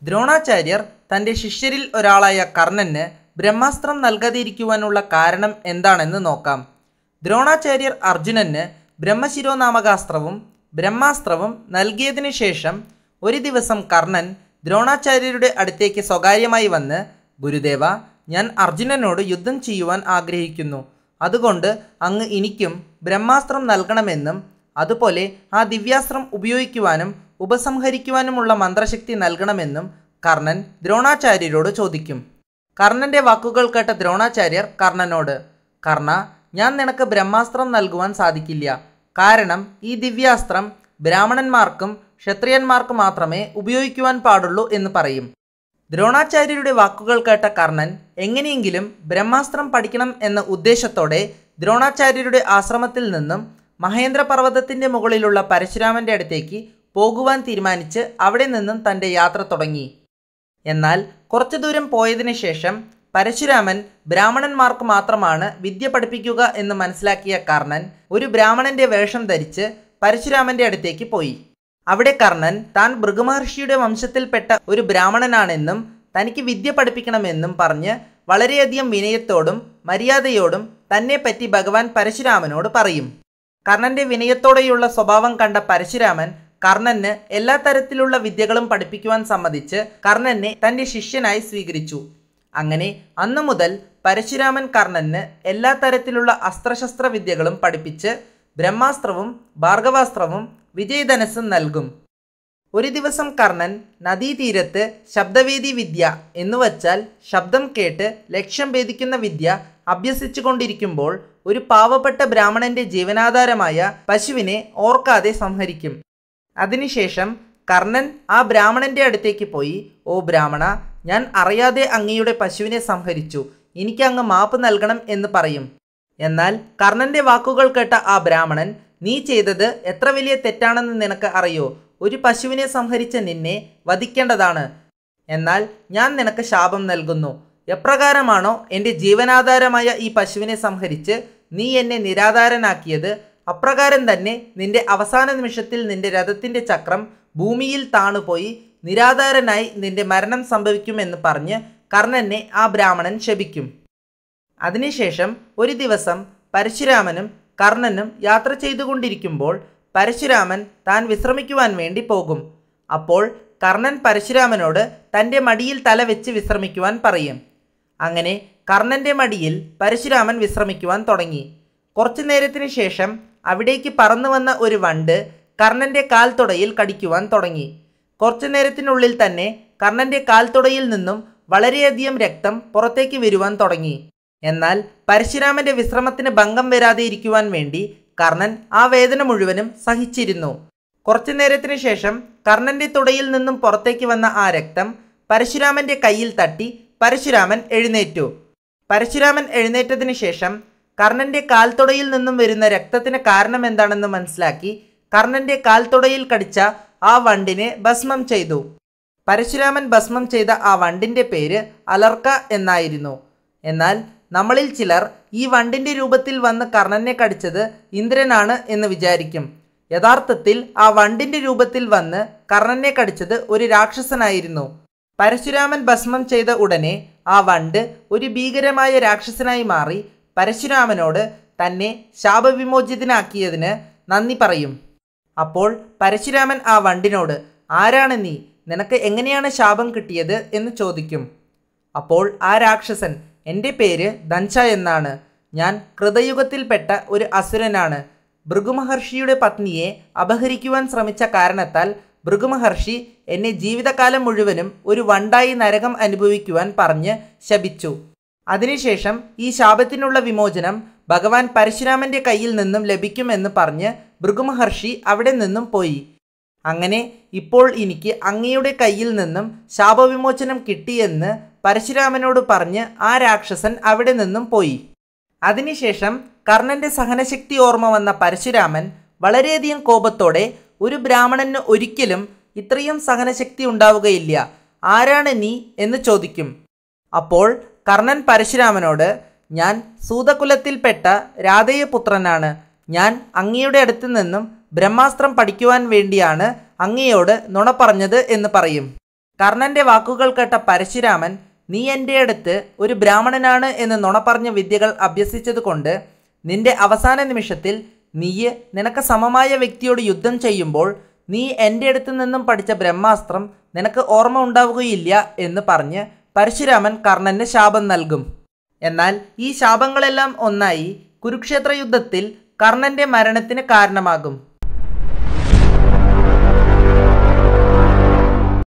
ദ്രോണാചാര്യർ തൻ്റെ ശിഷ്യരിൽ ഒരാളായ കർണന് ബ്രഹ്മാസ്ത്രം നൽകാതിരിക്കുവാനുള്ള കാരണം എന്താണെന്ന് നോക്കാം ദ്രോണാചാര്യർ അർജുനന് ബ്രഹ്മശിരോനാമകാസ്ത്രവും ബ്രഹ്മാസ്ത്രവും നൽകിയതിനു ശേഷം ഒരു ദിവസം കർണൻ ദ്രോണാചാര്യരുടെ അടുത്തേക്ക് സ്വകാര്യമായി വന്ന് ഗുരുദേവ ഞാൻ അർജുനനോട് യുദ്ധം ചെയ്യുവാൻ ആഗ്രഹിക്കുന്നു അതുകൊണ്ട് അങ്ങ് എനിക്കും ബ്രഹ്മാസ്ത്രം നൽകണമെന്നും അതുപോലെ ആ ദിവ്യാസ്ത്രം ഉപയോഗിക്കുവാനും ഉപസംഹരിക്കുവാനുമുള്ള മന്ത്രശക്തി നൽകണമെന്നും കർണൻ ദ്രോണാചാര്യരോട് ചോദിക്കും കർണന്റെ വാക്കുകൾ കേട്ട ദ്രോണാചാര്യർ കർണനോട് കർണ ഞാൻ നിനക്ക് ബ്രഹ്മാസ്ത്രം നൽകുവാൻ സാധിക്കില്ല കാരണം ഈ ദിവ്യാസ്ത്രം ബ്രാഹ്മണന്മാർക്കും ക്ഷത്രിയന്മാർക്കും മാത്രമേ ഉപയോഗിക്കുവാൻ പാടുള്ളൂ എന്ന് പറയും ദ്രോണാചാര്യരുടെ വാക്കുകൾ കേട്ട കർണൻ എങ്ങനെയെങ്കിലും ബ്രഹ്മാസ്ത്രം പഠിക്കണം എന്ന ഉദ്ദേശത്തോടെ ദ്രോണാചാര്യരുടെ ആശ്രമത്തിൽ നിന്നും മഹേന്ദ്ര പർവ്വതത്തിൻ്റെ മുകളിലുള്ള പരശുരാമൻ്റെ അടുത്തേക്ക് പോകുവാൻ തീരുമാനിച്ച് അവിടെ നിന്നും തൻ്റെ യാത്ര തുടങ്ങി എന്നാൽ കുറച്ചു ദൂരം പോയതിനു ശേഷം പരശുരാമൻ ബ്രാഹ്മണന്മാർക്ക് മാത്രമാണ് വിദ്യ പഠിപ്പിക്കുക എന്ന് മനസ്സിലാക്കിയ കർണൻ ഒരു ബ്രാഹ്മണന്റെ വേഷം ധരിച്ച് പരശുരാമന്റെ അടുത്തേക്ക് പോയി അവിടെ കർണൻ താൻ ഭൃഗമഹർഷിയുടെ വംശത്തിൽപ്പെട്ട ഒരു ബ്രാഹ്മണനാണെന്നും തനിക്ക് വിദ്യ പഠിപ്പിക്കണമെന്നും പറഞ്ഞ് വളരെയധികം വിനയത്തോടും മര്യാദയോടും തന്നെപ്പറ്റി ഭഗവാൻ പരശുരാമനോട് പറയും കർണന്റെ വിനയത്തോടെയുള്ള സ്വഭാവം കണ്ട പരശുരാമൻ കർണന് എല്ലാ തരത്തിലുള്ള വിദ്യകളും പഠിപ്പിക്കുവാൻ സമ്മതിച്ച് കർണനെ തൻ്റെ ശിഷ്യനായി സ്വീകരിച്ചു അങ്ങനെ അന്നു മുതൽ പരശുരാമൻ കർണന് എല്ലാ തരത്തിലുള്ള അസ്ത്രശസ്ത്ര വിദ്യകളും പഠിപ്പിച്ച് ബ്രഹ്മാസ്ത്രവും ഭാർഗവാസ്ത്രവും വിജയധനസ്സും നൽകും ഒരു ദിവസം കർണൻ നദീതീരത്ത് ശബ്ദവേദി വിദ്യ എന്നുവച്ചാൽ ശബ്ദം കേട്ട് ലക്ഷ്യം ഭേദിക്കുന്ന വിദ്യ അഭ്യസിച്ചുകൊണ്ടിരിക്കുമ്പോൾ ഒരു പാവപ്പെട്ട ബ്രാഹ്മണന്റെ ജീവനാധാരമായ പശുവിനെ ഓർക്കാതെ സംഹരിക്കും അതിനുശേഷം കർണൻ ആ ബ്രാഹ്മണന്റെ അടുത്തേക്ക് പോയി ഓ ബ്രാഹ്മണ ഞാൻ അറിയാതെ അങ്ങയുടെ പശുവിനെ സംഹരിച്ചു എനിക്ക് അങ്ങ് മാപ്പ് നൽകണം എന്ന് പറയും എന്നാൽ കർണന്റെ വാക്കുകൾ കേട്ട ആ ബ്രാഹ്മണൻ നീ ചെയ്തത് എത്ര വലിയ തെറ്റാണെന്ന് നിനക്ക് അറിയോ ഒരു പശുവിനെ സംഹരിച്ച നിന്നെ വധിക്കേണ്ടതാണ് എന്നാൽ ഞാൻ നിനക്ക് ശാപം നൽകുന്നു എപ്രകാരമാണോ എൻ്റെ ജീവനാധാരമായ ഈ പശുവിനെ സംഹരിച്ച് നീ എന്നെ നിരാധാരനാക്കിയത് അപ്രകാരം തന്നെ നിന്റെ അവസാന നിമിഷത്തിൽ നിന്റെ രഥത്തിൻ്റെ ചക്രം ഭൂമിയിൽ താണുപോയി നിരാധാരനായി നിന്റെ മരണം സംഭവിക്കുമെന്ന് പറഞ്ഞ് കർണനെ ആ ബ്രാഹ്മണൻ ശപിക്കും അതിനുശേഷം ഒരു ദിവസം പരശുരാമനും കർണനും യാത്ര ചെയ്തുകൊണ്ടിരിക്കുമ്പോൾ പരശുരാമൻ താൻ വിശ്രമിക്കുവാൻ വേണ്ടി പോകും അപ്പോൾ കർണൻ പരശുരാമനോട് തൻ്റെ മടിയിൽ തല വെച്ച് വിശ്രമിക്കുവാൻ പറയും അങ്ങനെ കർണൻ്റെ മടിയിൽ പരശുരാമൻ വിശ്രമിക്കുവാൻ തുടങ്ങി കുറച്ചു നേരത്തിന് ശേഷം അവിടേക്ക് പറന്നു വന്ന ഒരു വണ്ട് കർണൻ്റെ കാൽത്തുടയിൽ കടിക്കുവാൻ തുടങ്ങി കുറച്ചു നേരത്തിനുള്ളിൽ തന്നെ കർണൻ്റെ കാൽത്തുടയിൽ നിന്നും വളരെയധികം രക്തം പുറത്തേക്ക് വരുവാൻ തുടങ്ങി എന്നാൽ പരശുരാമന്റെ വിശ്രമത്തിന് ഭംഗം വരാതെ ഇരിക്കുവാൻ വേണ്ടി കർണൻ ആ വേദന മുഴുവനും സഹിച്ചിരുന്നു കുറച്ചു നേരത്തിന് ശേഷം കർണന്റെ തുടയിൽ നിന്നും പുറത്തേക്ക് വന്ന ആ രക്തം പരശുരാമന്റെ കയ്യിൽ തട്ടി പരശുരാമൻ എഴുന്നേറ്റു പരശുരാമൻ എഴുന്നേറ്റതിന് ശേഷം കർണന്റെ കാൽത്തുടയിൽ നിന്നും വരുന്ന രക്തത്തിന് കാരണം എന്താണെന്ന് മനസ്സിലാക്കി കർണന്റെ കാൽത്തുടയിൽ കടിച്ച ആ വണ്ടിനെ ഭസ്മം ചെയ്തു പരശുരാമൻ ഭസ്മം ചെയ്ത ആ വണ്ടിന്റെ പേര് അലർക്ക എന്നായിരുന്നു എന്നാൽ നമ്മളിൽ ചിലർ ഈ വണ്ടിന്റെ രൂപത്തിൽ വന്ന് കർണനെ കടിച്ചത് ഇന്ദ്രനാണ് എന്ന് വിചാരിക്കും യഥാർത്ഥത്തിൽ ആ വണ്ടിന്റെ രൂപത്തിൽ വന്ന് കർണനെ കടിച്ചത് ഒരു രാക്ഷസനായിരുന്നു പരശുരാമൻ ഭസ്മം ചെയ്ത ഉടനെ ആ വണ്ട് ഒരു ഭീകരമായ രാക്ഷസനായി മാറി പരശുരാമനോട് തന്നെ ശാപവിമോചിതനാക്കിയതിന് നന്ദി പറയും അപ്പോൾ പരശുരാമൻ ആ വണ്ടിനോട് ആരാണ് നീ നിനക്ക് എങ്ങനെയാണ് ശാപം കിട്ടിയത് എന്ന് ചോദിക്കും അപ്പോൾ ആ രാക്ഷസൻ എൻ്റെ പേര് ദൻഷ എന്നാണ് ഞാൻ കൃതയുഗത്തിൽപ്പെട്ട ഒരു അസുരനാണ് ഭൃഗുമഹർഷിയുടെ പത്നിയെ അപഹരിക്കുവാൻ ശ്രമിച്ച കാരണത്താൽ ഭൃഗുമഹർഷി എന്നെ ജീവിതകാലം മുഴുവനും ഒരു വണ്ടായി നരകം അനുഭവിക്കുവാൻ പറഞ്ഞ് ശപിച്ചു അതിനുശേഷം ഈ ശാപത്തിനുള്ള വിമോചനം ഭഗവാൻ പരശുരാമന്റെ കയ്യിൽ നിന്നും ലഭിക്കുമെന്ന് പറഞ്ഞ് ഭൃഗുമഹർഷി അവിടെ നിന്നും പോയി അങ്ങനെ ഇപ്പോൾ എനിക്ക് അങ്ങയുടെ കയ്യിൽ നിന്നും ശാപവിമോചനം കിട്ടിയെന്ന് പരശുരാമനോട് പറഞ്ഞ് ആ രാക്ഷസൻ അവിടെ നിന്നും പോയി അതിനുശേഷം കർണന്റെ സഹനശക്തി ഓർമ്മ വന്ന പരശുരാമൻ വളരെയധികം കോപത്തോടെ ഒരു ബ്രാഹ്മണന് ഒരിക്കലും ഇത്രയും സഹനശക്തി ഉണ്ടാവുകയില്ല ആരാണ് നീ എന്ന് ചോദിക്കും അപ്പോൾ കർണൻ പരശുരാമനോട് ഞാൻ സൂതകുലത്തിൽപ്പെട്ട രാധേയ പുത്രനാണ് ഞാൻ അങ്ങയുടെ അടുത്ത് നിന്നും ബ്രഹ്മാസ്ത്രം പഠിക്കുവാൻ വേണ്ടിയാണ് അങ്ങയോട് നുണ പറഞ്ഞത് എന്ന് പറയും കർണന്റെ വാക്കുകൾ കേട്ട പരശുരാമൻ നീ എൻ്റെ അടുത്ത് ഒരു ബ്രാഹ്മണനാണ് എന്ന് നുണ പറഞ്ഞ വിദ്യകൾ അഭ്യസിച്ചതുകൊണ്ട് നിന്റെ അവസാന നിമിഷത്തിൽ നീയ് നിനക്ക് സമമായ വ്യക്തിയോട് യുദ്ധം ചെയ്യുമ്പോൾ നീ എൻ്റെ അടുത്ത് നിന്നും പഠിച്ച ബ്രഹ്മാസ്ത്രം നിനക്ക് ഓർമ്മ ഉണ്ടാവുകയില്ല എന്ന് പറഞ്ഞ് പരശുരാമൻ കർണന് ശാപം നൽകും എന്നാൽ ഈ ശാപങ്ങളെല്ലാം ഒന്നായി കുരുക്ഷേത്ര യുദ്ധത്തിൽ കർണന്റെ മരണത്തിന് കാരണമാകും